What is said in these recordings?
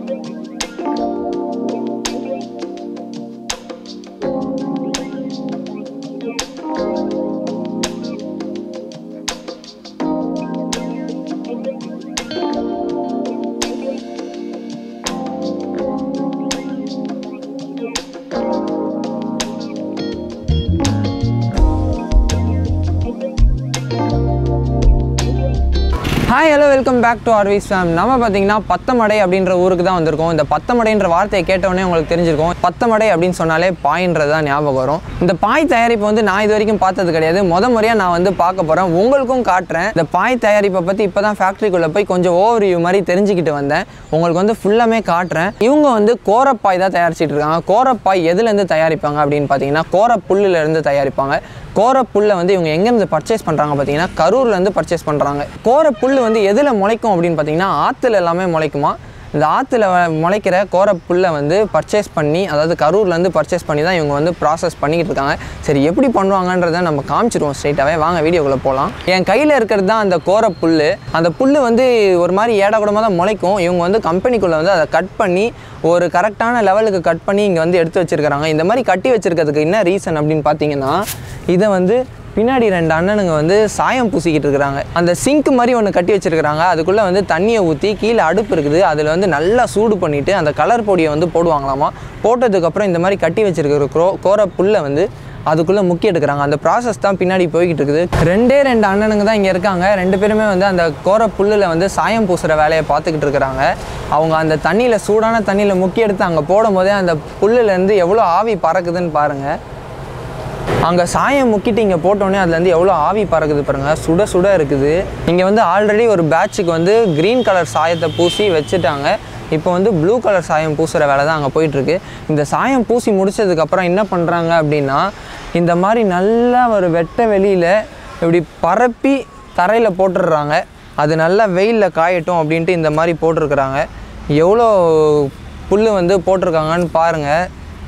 hi hello welcome back to ஆர்விஸ் ஃபேம் நம்ம பார்த்தீங்கன்னா பத்தமடை அப்படின்ற ஊருக்கு தான் வந்திருக்கோம் இந்த பத்தமடைன்ற வார்த்தையை கேட்டவுடனே உங்களுக்கு தெரிஞ்சிருக்கும் பத்தமடை அப்படின்னு சொன்னாலே பாயின்றது தான் ஞாபகம் வரும் இந்த பாய் தயாரிப்பு வந்து நான் இது வரைக்கும் பார்த்தது கிடையாது முத முறையாக நான் வந்து பார்க்க போகிறேன் உங்களுக்கும் காட்டுறேன் இந்த பாய் தயாரிப்பை பற்றி இப்போ தான் ஃபேக்ட்ரிக்குள்ளே போய் கொஞ்சம் ஓவர் வியூ மாதிரி தெரிஞ்சுக்கிட்டு வந்தேன் உங்களுக்கு வந்து ஃபுல்லாமே காட்டுறேன் இவங்க வந்து கோரப்பாய் தான் தயாரிச்சிட்டு இருக்காங்க கோரப்பாய் எதுலேருந்து தயாரிப்பாங்க அப்படின்னு பார்த்தீங்கன்னா கோர புல்லுல இருந்து தயாரிப்பாங்க கோர புல்லை வந்து இவங்க எங்கேருந்து பர்ச்சேஸ் பண்ணுறாங்க பார்த்தீங்கன்னா கரூர்லேருந்து பர்ச்சேஸ் பண்ணுறாங்க கோர புல் வந்து எதில் முளைக்கும் அப்படின்னு பார்த்தீங்கன்னா ஆற்றுல எல்லாமே முளைக்குமா இந்த ஆற்றுல முளைக்கிற கோர புல்லை வந்து பர்ச்சேஸ் பண்ணி அதாவது கரூர்லேருந்து பர்ச்சேஸ் பண்ணி தான் இவங்க வந்து ப்ராசஸ் பண்ணிக்கிட்டு இருக்காங்க சரி எப்படி பண்ணுவாங்கன்றதை நம்ம காமிச்சிருவோம் ஸ்ட்ரைட்டாகவே வாங்க வீடியோக்குள்ளே போகலாம் என் கையில் இருக்கிறது தான் அந்த கோர புல் அந்த புல் வந்து ஒரு மாதிரி ஏடாகுடமாக தான் முளைக்கும் இவங்க வந்து கம்பெனிக்குள்ளே வந்து அதை கட் பண்ணி ஒரு கரெக்டான லெவலுக்கு கட் பண்ணி இங்கே வந்து எடுத்து வச்சிருக்காங்க இந்த மாதிரி கட்டி வச்சிருக்கிறதுக்கு என்ன ரீசன் அப்படின்னு பார்த்தீங்கன்னா இதை வந்து பின்னாடி ரெண்டு அண்ணனுங்க வந்து சாயம் பூசிக்கிட்டு இருக்கிறாங்க அந்த சிங்க் மாதிரி ஒன்று கட்டி வச்சிருக்கிறாங்க அதுக்குள்ளே வந்து தண்ணியை ஊற்றி கீழே அடுப்பு இருக்குது அதில் வந்து நல்லா சூடு பண்ணிவிட்டு அந்த கலர் பொடியை வந்து போடுவாங்களாமா போட்டதுக்கப்புறம் இந்த மாதிரி கட்டி வச்சிருக்கிற கோ கோர புல்லை வந்து அதுக்குள்ளே முக்கி எடுக்கிறாங்க அந்த ப்ராசஸ் தான் பின்னாடி போய்கிட்டு இருக்குது ரெண்டே ரெண்டு அண்ணனுங்க தான் இங்கே இருக்காங்க ரெண்டு பேருமே வந்து அந்த கோர புல்லில் வந்து சாயம் பூசுகிற வேலையை பார்த்துக்கிட்டு இருக்கிறாங்க அவங்க அந்த தண்ணியில் சூடான தண்ணியில் முக்கி எடுத்து அங்கே போடும் போதே அந்த புல்லுலேருந்து எவ்வளோ ஆவி பறக்குதுன்னு பாருங்கள் அங்கே சாயம் முக்கிட்டு இங்கே போட்டோன்னே அதுலேருந்து எவ்வளோ ஆவி பறக்குது பாருங்க சுட சுட இருக்குது இங்கே வந்து ஆல்ரெடி ஒரு பேட்சுக்கு வந்து க்ரீன் கலர் சாயத்தை பூசி வச்சுட்டாங்க இப்போ வந்து ப்ளூ கலர் சாயம் பூசுகிற வேலை தான் அங்கே போயிட்டுருக்கு இந்த சாயம் பூசி முடிச்சதுக்கப்புறம் என்ன பண்ணுறாங்க அப்படின்னா இந்த மாதிரி நல்லா ஒரு வெட்ட வெளியில் இப்படி பரப்பி தரையில் போட்டுடுறாங்க அது நல்லா வெயிலில் காயட்டும் அப்படின்ட்டு இந்த மாதிரி போட்டிருக்கிறாங்க எவ்வளோ புல் வந்து போட்டிருக்காங்கன்னு பாருங்கள்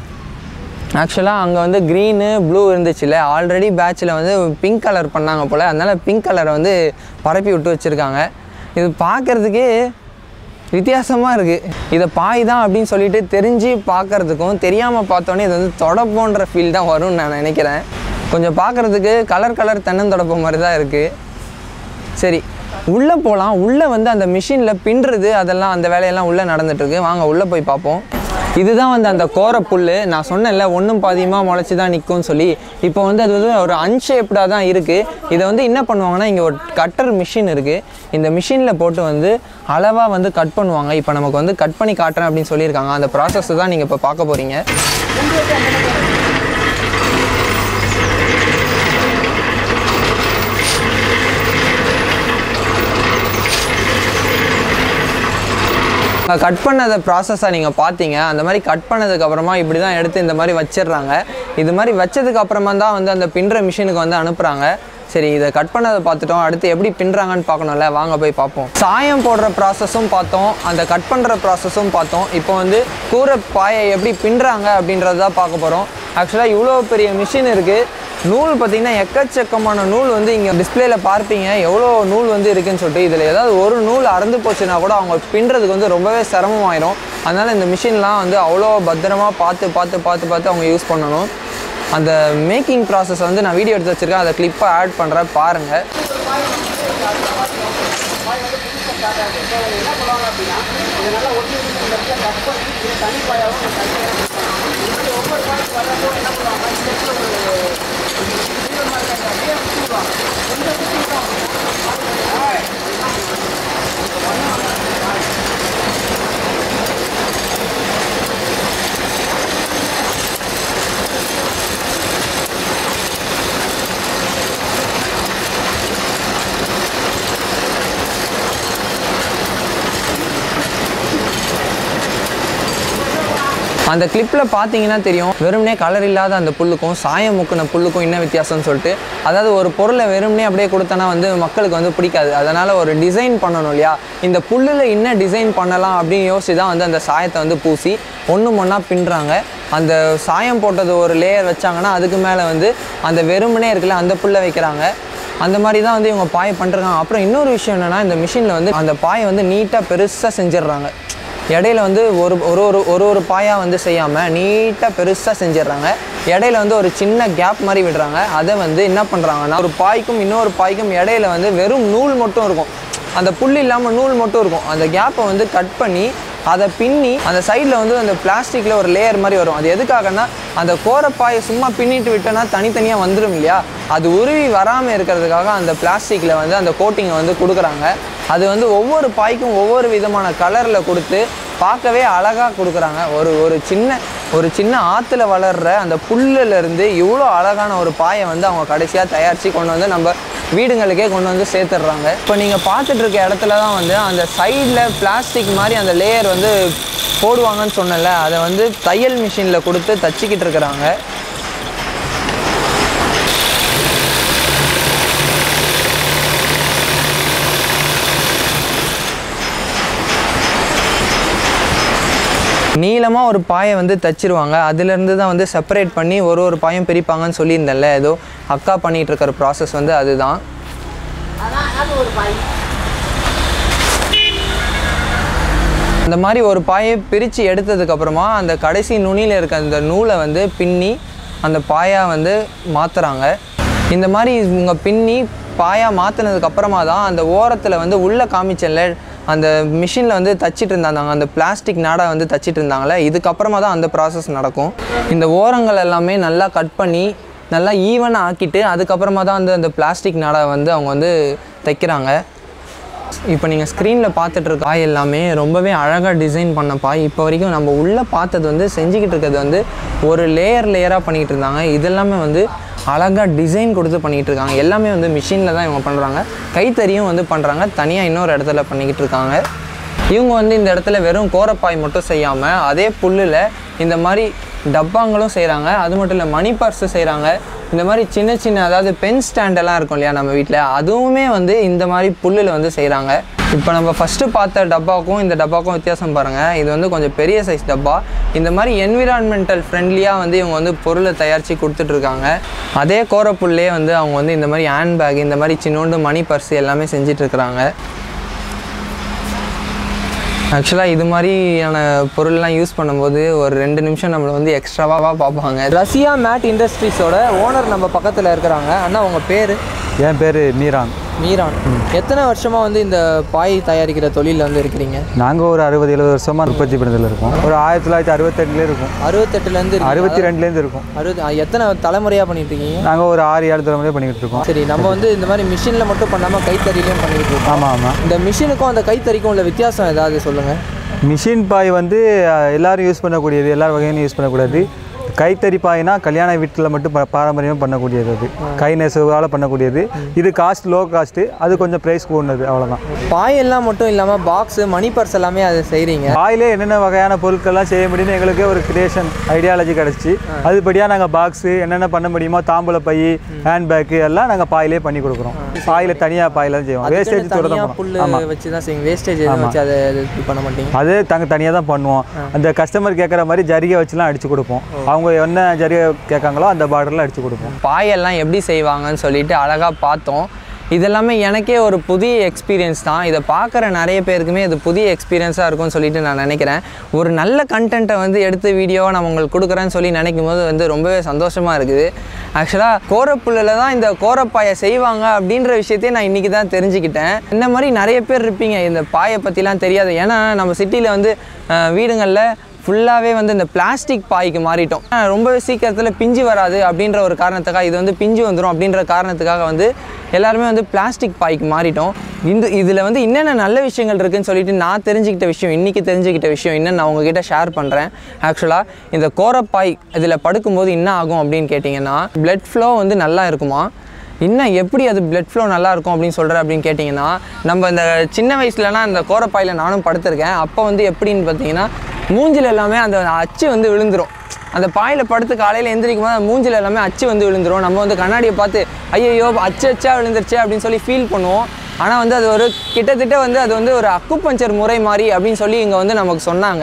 ஆக்சுவலாக அங்கே வந்து க்ரீனு ப்ளூ இருந்துச்சுல்ல ஆல்ரெடி பேட்சில் வந்து பிங்க் கலர் பண்ணாங்க போல் அதனால் பிங்க் கலரை வந்து பரப்பி விட்டு வச்சுருக்காங்க இது பார்க்குறதுக்கே வித்தியாசமாக இருக்குது இதை பாய் தான் அப்படின்னு சொல்லிட்டு தெரிஞ்சு பார்க்குறதுக்கும் தெரியாமல் பார்த்தோன்னே இது வந்து தொடப்போன்ற ஃபீல் தான் வரும்னு நான் நினைக்கிறேன் கொஞ்சம் பார்க்குறதுக்கு கலர் கலர் தென்னந்தொடப்ப மாதிரி தான் இருக்குது சரி உள்ளே போகலாம் உள்ளே வந்து அந்த மிஷினில் பின்னுறது அதெல்லாம் அந்த வேலையெல்லாம் உள்ளே நடந்துட்டுருக்கு வாங்க உள்ளே போய் பார்ப்போம் இதுதான் வந்து அந்த கோர புல் நான் சொன்னேன்ல ஒன்றும் பாதியமாக முளைச்சி தான் நிற்கும்னு சொல்லி இப்போ வந்து அது வந்து ஒரு அன்ஷேப்டாக தான் இருக்குது இதை வந்து என்ன பண்ணுவாங்கன்னா இங்கே ஒரு கட்டர் மிஷின் இருக்குது இந்த மிஷினில் போட்டு வந்து அளவாக வந்து கட் பண்ணுவாங்க இப்போ நமக்கு வந்து கட் பண்ணி காட்டுறேன் அப்படின்னு சொல்லியிருக்காங்க அந்த ப்ராசஸ் தான் நீங்கள் இப்போ பார்க்க போகிறீங்க கட் பண்ணதை ப்ராசஸை நீங்கள் பார்த்தீங்க அந்த மாதிரி கட் பண்ணதுக்கு அப்புறமா இப்படி தான் எடுத்து இந்த மாதிரி வச்சிடுறாங்க இது மாதிரி வச்சதுக்கு அப்புறமா தான் வந்து அந்த பின்னுற மிஷினுக்கு வந்து அனுப்புகிறாங்க சரி இதை கட் பண்ணதை பார்த்துட்டோம் அடுத்து எப்படி பின்னுறாங்கன்னு பார்க்கணும்ல வாங்க போய் பார்ப்போம் சாயம் போடுற ப்ராசஸும் பார்த்தோம் அந்த கட் பண்ணுற ப்ராசஸும் பார்த்தோம் இப்போ வந்து கூரை பாயை எப்படி பின்னுறாங்க அப்படின்றத தான் பார்க்க போகிறோம் ஆக்சுவலாக இவ்வளோ பெரிய மிஷின் இருக்குது நூல் பார்த்தீங்கன்னா எக்கச்சக்கமான நூல் வந்து இங்கே டிஸ்பிளேல பார்ப்பீங்க எவ்வளோ நூல் வந்து இருக்குன்னு சொல்லிட்டு இதில் ஏதாவது ஒரு நூல் அறந்து போச்சுன்னா கூட அவங்க பின்னுறதுக்கு வந்து ரொம்பவே சிரமமாயிரும் அதனால் இந்த மிஷின்லாம் வந்து அவ்வளோ பத்திரமா பார்த்து பார்த்து பார்த்து பார்த்து அவங்க யூஸ் பண்ணணும் அந்த மேக்கிங் ப்ராசஸ் வந்து நான் வீடியோ எடுத்து வச்சுருக்கேன் அதை கிளிப்பாக ஆட் பண்ணுறேன் பாருங்கள் அந்த கிளிப்பில் பார்த்தீங்கன்னா தெரியும் வெறுமனே கலர் இல்லாத அந்த புல்லுக்கும் சாயம் முக்கின புல்லுக்கும் என்ன வித்தியாசம்னு சொல்லிட்டு அதாவது ஒரு பொருளை வெறுமனே அப்படியே கொடுத்தனா வந்து மக்களுக்கு வந்து பிடிக்காது அதனால் ஒரு டிசைன் பண்ணணும் இல்லையா இந்த புல்லில் என்ன டிசைன் பண்ணலாம் அப்படின்னு யோசிச்சு தான் வந்து அந்த சாயத்தை வந்து பூசி ஒன்று ஒன்றா பின்னுறாங்க அந்த சாயம் போட்டது ஒரு லேயர் வச்சாங்கன்னா அதுக்கு மேலே வந்து அந்த வெறுமனே இருக்குல்ல அந்த புல்லை வைக்கிறாங்க அந்த மாதிரி தான் வந்து இவங்க பாய் பண்ணுறாங்க அப்புறம் இன்னொரு விஷயம் என்னென்னா இந்த மிஷினில் வந்து அந்த பாயை வந்து நீட்டாக பெருசாக செஞ்சிடுறாங்க இடையில வந்து ஒரு ஒரு ஒரு ஒரு ஒரு பாயாக வந்து செய்யாமல் நீட்டாக பெருசாக செஞ்சிடுறாங்க இடையில வந்து ஒரு சின்ன கேப் மாதிரி விடுறாங்க அதை வந்து என்ன பண்ணுறாங்கன்னா ஒரு பாய்க்கும் இன்னொரு பாய்க்கும் இடையில வந்து வெறும் நூல் மட்டும் இருக்கும் அந்த புல் இல்லாமல் நூல் மட்டும் இருக்கும் அந்த கேப்பை வந்து கட் பண்ணி அதை பின்னி அந்த சைடில் வந்து அந்த பிளாஸ்டிக்கில் ஒரு லேயர் மாதிரி வரும் அது எதுக்காகன்னா அந்த கோரப்பாயை சும்மா பின்னிட்டு விட்டோன்னா தனித்தனியாக வந்துடும் இல்லையா அது உருவி வராமல் இருக்கிறதுக்காக அந்த பிளாஸ்டிக்கில் வந்து அந்த கோட்டிங்கை வந்து கொடுக்குறாங்க அது வந்து ஒவ்வொரு பாய்க்கும் ஒவ்வொரு விதமான கலரில் கொடுத்து பார்க்கவே அழகாக கொடுக்குறாங்க ஒரு ஒரு சின்ன ஒரு சின்ன ஆற்றுல வளர்கிற அந்த புல்லுலேருந்து இவ்வளோ அழகான ஒரு பாயை வந்து அவங்க கடைசியாக தயாரித்து கொண்டு வந்து நம்ம வீடுங்களுக்கே கொண்டு வந்து சேர்த்துடுறாங்க இப்போ நீங்கள் பார்த்துட்டு இருக்க இடத்துல தான் வந்து அந்த சைடில் பிளாஸ்டிக் மாதிரி அந்த லேயர் வந்து போடுவாங்கன்னு சொன்னல அதை வந்து தையல் மிஷினில் கொடுத்து தச்சிக்கிட்டு இருக்கிறாங்க நீளமாக ஒரு பாயை வந்து தச்சிருவாங்க அதுலேருந்து தான் வந்து செப்பரேட் பண்ணி ஒரு ஒரு பாயும் பிரிப்பாங்கன்னு சொல்லியிருந்தேன்ல ஏதோ அக்கா பண்ணிகிட்டு இருக்கிற ப்ராசஸ் வந்து அதுதான் அந்த மாதிரி ஒரு பாயை பிரித்து எடுத்ததுக்கப்புறமா அந்த கடைசி நுனியில் இருக்க அந்த நூலை வந்து பின்னி அந்த பாயா வந்து மாற்றுறாங்க இந்த மாதிரி இவங்க பின்னி பாயா மாற்றினதுக்கு அப்புறமா தான் அந்த ஓரத்தில் வந்து உள்ளே காமிச்சல அந்த மிஷினில் வந்து தச்சிட்டு இருந்தாங்க அந்த பிளாஸ்டிக் நாடா வந்து தச்சிட்டு இருந்தாங்களே இதுக்கப்புறமா தான் அந்த ப்ராசஸ் நடக்கும் இந்த ஓரங்கள் எல்லாமே நல்லா கட் பண்ணி நல்லா ஈவனாக ஆக்கிட்டு அதுக்கப்புறமா தான் வந்து அந்த பிளாஸ்டிக் நாடா வந்து அவங்க வந்து தைக்கிறாங்க இப்போ நீங்கள் ஸ்க்ரீனில் பார்த்துட்டு இருக்க பாய் எல்லாமே ரொம்பவே அழகாக டிசைன் பண்ண பாய் இப்போ வரைக்கும் நம்ம உள்ளே பார்த்தது வந்து செஞ்சுக்கிட்டு இருக்கிறது வந்து ஒரு லேயர் லேயராக பண்ணிகிட்டு இருந்தாங்க இதெல்லாமே வந்து அழகாக டிசைன் கொடுத்து பண்ணிகிட்டு இருக்காங்க எல்லாமே வந்து மிஷினில் தான் இவங்க பண்ணுறாங்க கைத்தறியும் வந்து பண்ணுறாங்க தனியாக இன்னொரு இடத்துல பண்ணிக்கிட்டு இருக்காங்க இவங்க வந்து இந்த இடத்துல வெறும் கோரப்பாய் மட்டும் செய்யாமல் அதே புல்லில் இந்த மாதிரி டப்பாங்களும் செய்கிறாங்க அது மட்டும் இல்லை மணி பர்ஸு செய்கிறாங்க இந்த மாதிரி சின்ன சின்ன அதாவது பென் ஸ்டாண்டெல்லாம் இருக்கும் இல்லையா நம்ம வீட்டில் அதுவுமே வந்து இந்த மாதிரி புல்லில் வந்து செய்கிறாங்க இப்போ நம்ம ஃபஸ்ட்டு பார்த்த டப்பாக்கும் இந்த டப்பாக்கும் வித்தியாசம் பாருங்கள் இது வந்து கொஞ்சம் பெரிய சைஸ் டப்பா இந்த மாதிரி என்விரான்மெண்டல் ஃப்ரெண்ட்லியாக வந்து இவங்க வந்து பொருளை தயாரித்து கொடுத்துட்ருக்காங்க அதே கோரப்புல்லே வந்து அவங்க வந்து இந்த மாதிரி ஹேண்ட் பேக் இந்த மாதிரி சின்னோண்டு மணி பர்ஸ் எல்லாமே செஞ்சிட்ருக்குறாங்க ஆக்சுவலாக இது மாதிரியான பொருள்லாம் யூஸ் பண்ணும்போது ஒரு ரெண்டு நிமிஷம் நம்மளை வந்து எக்ஸ்ட்ராவாக பார்ப்பாங்க ரஷ்யா மேட் இண்டஸ்ட்ரீஸோட ஓனர் நம்ம பக்கத்தில் இருக்கிறாங்க அண்ணா உங்கள் பேர் என் பேர் மீரான் மீரான் எத்தனை வருஷமாக வந்து இந்த பாய் தயாரிக்கிற தொழிலில் வந்து இருக்கிறீங்க நாங்கள் ஒரு அறுபது எழுபது வருஷமாக உற்பத்தி பண்ணதில் இருக்கோம் ஒரு ஆயிரத்தி தொள்ளாயிரத்தி அறுபத்தெட்டுலேயே இருக்கும் அறுபத்தெட்டுலேருந்து அறுபத்தி ரெண்டுலேருந்து இருக்கும் அறுபது ஆ, எத்தனை தலைமுறையாக பண்ணிட்டு இருக்கீங்க நாங்கள் ஒரு ஆறு ஏழு தலைமுறை பண்ணிக்கிட்டு இருக்கோம் சரி நம்ம வந்து இந்த மாதிரி மிஷினில் மட்டும் பண்ணாமல் கைத்தறிலையும் பண்ணிட்டு இருக்கோம் ஆமாம் ஆமாம் இந்த மிஷினுக்கும் அந்த கைத்தறிக்கும் உள்ள வித்தியாசம் ஏதாவது சொல்லுங்கள் மிஷின் பாய் வந்து அஹ், எல்லாரும் யூஸ் பண்ணக்கூடியது எல்லா வகையிலும் யூஸ் பண்ணக்கூடாது கைத்தறி பாய்னா கல்யாண வீட்டில் மட்டும் ப- பாரம்பரியமாக பண்ணக்கூடியது அது கை நெசவால் பண்ணக்கூடியது இது காஸ்ட் லோ காஸ்ட்டு அது கொஞ்சம் ப்ரைஸ் கூடுனது அவ்வளோதான் பாய் எல்லாம் மட்டும் இல்லாமல் பாக்ஸு மணி பர்ஸ் எல்லாமே அதை செய்கிறீங்க பாயிலே என்னென்ன வகையான பொருட்கள்லாம் செய்ய முடியும்னு எங்களுக்கு ஒரு கிரியேஷன் ஐடியாலஜி கிடச்சி அதுபடியாக நாங்கள் பாக்ஸு என்னென்ன பண்ண முடியுமோ தாம்பூல பை ஹேண்ட் பேக்கு எல்லாம் நாங்கள் பாயிலே பண்ணி கொடுக்குறோம் பாயில் தனியாக பாயில செய்வோம் வேஸ்டேஜ் தூர தனியாக தான் புல் ஆமாம் வச்சு தான் செய்யுங்க வேஸ்டேஜ் எதுவும் வச்சு அதை இது பண்ண மாட்டீங்க அது தங்க தனியாக தான் பண்ணுவோம் அந்த கஸ்டமர் கேட்குற மாதிரி ஜரிகை வச்சுலாம் அடிச்சு கொடுப்போம் அவங்க என்ன ஜரிகை கேட்காங்களோ அந்த பார்டரில் அடிச்சு கொடுப்போம் பாயெல்லாம் எப்படி செய்வாங்கன்னு சொல்லிட்டு அழகாக பார்த்தோம் இதெல்லாமே எனக்கே ஒரு புதிய எக்ஸ்பீரியன்ஸ் தான் இதை பார்க்குற நிறைய பேருக்குமே இது புதிய எக்ஸ்பீரியன்ஸாக இருக்கும்னு சொல்லிட்டு நான் நினைக்கிறேன் ஒரு நல்ல கண்டென்ட்டை வந்து எடுத்து வீடியோவை நான் உங்களுக்கு கொடுக்குறேன்னு சொல்லி நினைக்கும் போது வந்து ரொம்பவே சந்தோஷமாக இருக்குது ஆக்சுவலாக கோரப்புல்லில் தான் இந்த கோரப்பாயை செய்வாங்க அப்படின்ற விஷயத்தையே நான் இன்றைக்கி தான் தெரிஞ்சுக்கிட்டேன் இந்த மாதிரி நிறைய பேர் இருப்பீங்க இந்த பாயை பற்றிலாம் தெரியாது ஏன்னா நம்ம சிட்டியில் வந்து அஹ், வீடுங்களில் ஃபுல்லாகவே வந்து இந்த பிளாஸ்டிக் பாய்க்கு மாறிட்டோம் ஆனா, ரொம்பவே சீக்கிரத்தில் பிஞ்சு வராது அப்படின்ற ஒரு காரணத்துக்காக இது வந்து பிஞ்சு வந்துடும் அப்படின்ற காரணத்துக்காக வந்து எல்லாருமே வந்து பிளாஸ்டிக் பாய்க்கு மாறிட்டோம் இந்த இதில் வந்து என்னென்ன நல்ல விஷயங்கள் இருக்குன்னு சொல்லிட்டு நான் தெரிஞ்சுக்கிட்ட விஷயம் இன்றைக்கி தெரிஞ்சுக்கிட்ட விஷயம் என்னன்னு நான் உங்ககிட்ட ஷேர் பண்ணுறேன் ஆக்சுவலாக இந்த கோரப்பாய் இதில் படுக்கும்போது என்ன ஆகும் அப்படின்னு கேட்டிங்கன்னா blood flow வந்து நல்லா இருக்குமா இன்னும் எப்படி அது பிளட் ஃப்ளோ நல்லா இருக்கும் அப்படின்னு சொல்கிற அப்படின்னு கேட்டிங்கன்னா நம்ம இந்த சின்ன வயசுலலாம் இந்த கோரப்பாயில் நானும் படுத்திருக்கேன் அப்போ வந்து எப்படின்னு பார்த்தீங்கன்னா மூஞ்சில் எல்லாமே அந்த அச்சு வந்து விழுந்துரும் அந்த பாயில் படுத்து காலையில் எந்திரிக்கும் போது அந்த மூஞ்சில் எல்லாமே அச்சு வந்து விழுந்துரும் நம்ம வந்து கண்ணாடியை பார்த்து ஐயையோ அச்சு அச்சா விழுந்துருச்சு அப்படின்னு சொல்லி ஃபீல் பண்ணுவோம் ஆனால் வந்து அது ஒரு கிட்டத்தட்ட வந்து அது வந்து ஒரு அக்குப்பஞ்சர் முறை மாதிரி அப்படின்னு சொல்லி இங்கே வந்து நமக்கு சொன்னாங்க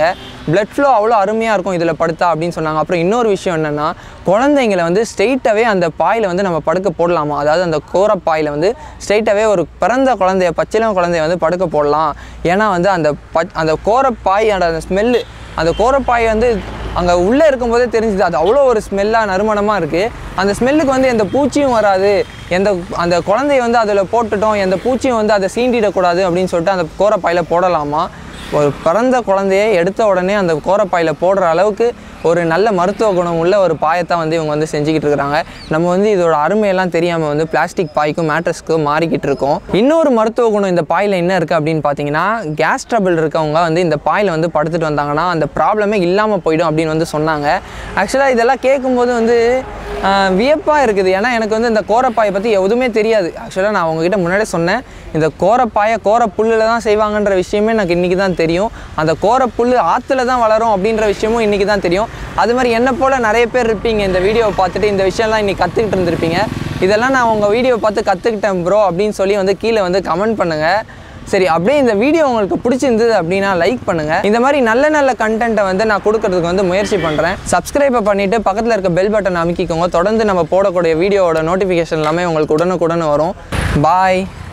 blood flow அவ்வளோ அருமையாக இருக்கும் இதில் படுத்தா அப்படின்னு சொன்னாங்க அப்புறம் இன்னொரு விஷயம் என்னென்னா குழந்தைங்களை வந்து ஸ்ட்ரெயிட்டாகவே அந்த பாயில் வந்து நம்ம படுக்க போடலாமா அதாவது அந்த கோரப்பாயில் வந்து ஸ்ட்ரெயிட்டாகவே ஒரு பிறந்த குழந்தைய பச்சிலம் குழந்தைய வந்து படுக்க போடலாம் ஏன்னா வந்து அந்த பச் அந்த கோரப்பாயோட அந்த ஸ்மெல்லு அந்த கோரப்பாய் வந்து அங்கே உள்ளே இருக்கும்போதே தெரிஞ்சுது அது அவ்வளோ ஒரு ஸ்மெல்லாக நறுமணமாக இருக்குது அந்த ஸ்மெல்லுக்கு வந்து எந்த பூச்சியும் வராது எந்த அந்த குழந்தைய வந்து அதில் போட்டுட்டோம் எந்த பூச்சியும் வந்து அதை சீண்டிடக்கூடாது அப்படின்னு சொல்லிட்டு அந்த கோரப்பாயில் போடலாமா ஒரு பிறந்த குழந்தைய எடுத்த உடனே அந்த கோரப்பாயில் போடுற அளவுக்கு ஒரு நல்ல மருத்துவ குணம் உள்ள ஒரு பாயத்தை வந்து இவங்க வந்து செஞ்சுக்கிட்டு இருக்கிறாங்க நம்ம வந்து இதோட அருமையெல்லாம் தெரியாமல் வந்து பிளாஸ்டிக் பாய்க்கும் மேட்ரஸ்க்கும் மாறிக்கிட்டு இருக்கோம் இன்னொரு மருத்துவ குணம் இந்த பாயில் என்ன இருக்குது அப்படின்னு பார்த்தீங்கன்னா கேஸ் ட்ரபிள் இருக்கவங்க வந்து இந்த பாயில் வந்து படுத்துட்டு வந்தாங்கன்னா அந்த ப்ராப்ளமே இல்லாமல் போயிடும் அப்படின்னு வந்து சொன்னாங்க ஆக்சுவலாக இதெல்லாம் கேட்கும்போது வந்து வியப்பாக இருக்குது ஏன்னா எனக்கு வந்து இந்த கோரப்பாயை பற்றி எதுவுமே தெரியாது ஆக்சுவலாக நான் உங்ககிட்ட முன்னாடியே சொன்னேன் இந்த கோரப்பாயை கோர புல்லில் தான் செய்வாங்கன்ற விஷயமே எனக்கு இன்றைக்கி தான் தெரியும் அந்த கோரப்புல் ஆற்றுல தான் வளரும் அப்படின்ற விஷயமும் இன்றைக்கி தான் தெரியும் அது மாதிரி என்ன போல் நிறைய பேர் இருப்பீங்க இந்த வீடியோவை பார்த்துட்டு இந்த விஷயம்லாம் இன்றைக்கி கற்றுக்கிட்டு இருந்திருப்பீங்க இதெல்லாம் நான் உங்கள் வீடியோ பார்த்து கற்றுக்கிட்டேன் ப்ரோ அப்படின்னு சொல்லி வந்து கீழே வந்து கமெண்ட் பண்ணுங்கள் சரி அப்படியே இந்த வீடியோ உங்களுக்கு பிடிச்சிருந்தது அப்படின்னா லைக் பண்ணுங்கள் இந்த மாதிரி நல்ல நல்ல கண்டென்ட்டை வந்து நான் கொடுக்கறதுக்கு வந்து முயற்சி பண்ணுறேன் சப்ஸ்கிரைபை பண்ணிவிட்டு பக்கத்தில் இருக்க பெல் பட்டன் அமைக்கிக்கோங்க தொடர்ந்து நம்ம போடக்கூடிய வீடியோவோட நோட்டிஃபிகேஷன் எல்லாமே உங்களுக்கு உடனுக்குடன் வரும் பாய்